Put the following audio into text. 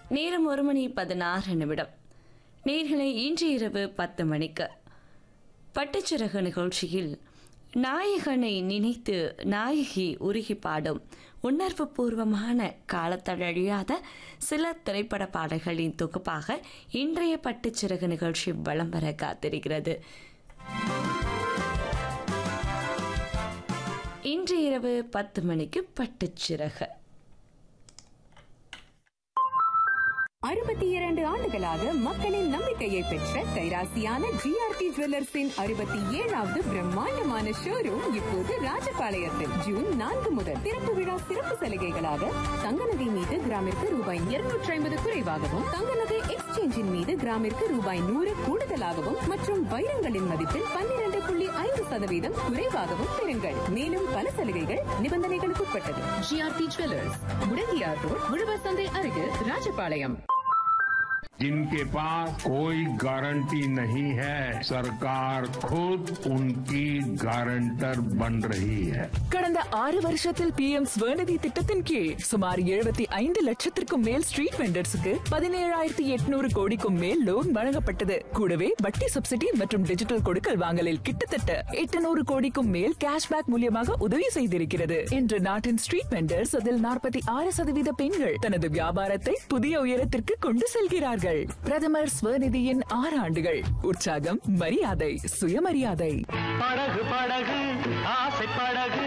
நேரம் ஒரு மணி பதினாறு நிமிடம் நேர்களை இன்று இரவு பத்து மணிக்கு பட்டுச்சிறகு நிகழ்ச்சியில் நாயகனை நினைத்து நாயகி உருகி பாடும் உணர்வு பூர்வமான காலத்தழழியாத சில திரைப்பட பாடல்களின் தொகுப்பாக இன்றைய பட்டுச்சிறகு நிகழ்ச்சி வலம் வர காத்திருக்கிறது இன்று இரவு பத்து மணிக்கு பட்டுச்சிறகு அறுபத்தி இரண்டு ஆண்டுகளாக மக்களின் நம்பிக்கையை பெற்ற கைராசியான ஜிஆர்டி ஜுவல்லர்ஸின் அறுபத்தி ஏழாவது பிரம்மாண்டமான ஷோரூம் இப்போது ராஜபாளையத்தில் ஜூன் நான்கு முதல் திறப்பு விழா சிறப்பு சலுகைகளாக தங்க நகை மீது கிராமிற்கு ரூபாய் இருநூற்றி ஐம்பது குறைவாகவும் தங்க நகை எக்ஸ்சேஞ்சின் மீது கிராமிற்கு ரூபாய் நூறு கூடுதலாகவும் மற்றும் வைரங்களின் மதிப்பில் பன்னிரண்டு புள்ளி ஐந்து சதவீதம் குறைவாகவும் பெறுங்கள் மேலும் பல சலுகைகள் நிபந்தனைகளுக்கு உட்பட்டது ஜிஆர்டி ஜுவல்லர்ஸ் முடங்கியார் ரோட் உழவர் சந்தை அருகில் ராஜபாளையம் जिनके पास कोई गारंटी नहीं है सरकार खुद उनकी गारंटर बन रही है கடந்த ஆறு வருஷத்தில் பி எம் ஸ்வநிதி திட்டத்தின் கீழ் சுமார் எழுபத்தி ஐந்து லட்சத்திற்கும் மேல் ஸ்ட்ரீட் வெண்டர்ஸுக்கு பதினேழாயிரத்தி எட்நூறு கோடிக்கும் மேல் லோன் வழங்கப்பட்டது கூடவே வட்டி சப்சிடி மற்றும் டிஜிட்டல் கொடுக்கல் வாங்கலில் கிட்டத்தட்ட எட்டுநூறு கோடிக்கும் மேல் கேஷ்பேக் மூலியமாக உதவி செய்திருக்கிறது இன்று நாட்டின் ஸ்ட்ரீட் வெண்டர்ஸ் அதில் நாற்பத்தி ஆறு சதவீத பெண்கள் தனது வியாபாரத்தை புதிய உயரத்திற்கு கொண்டு செல்கிறார்கள் பிரதமர் ஸ்வநிதியின் ஆறு ஆண்டுகள் உற்சாகம் மரியாதை சுயமரியாதை படகு படகு ஆசை படகு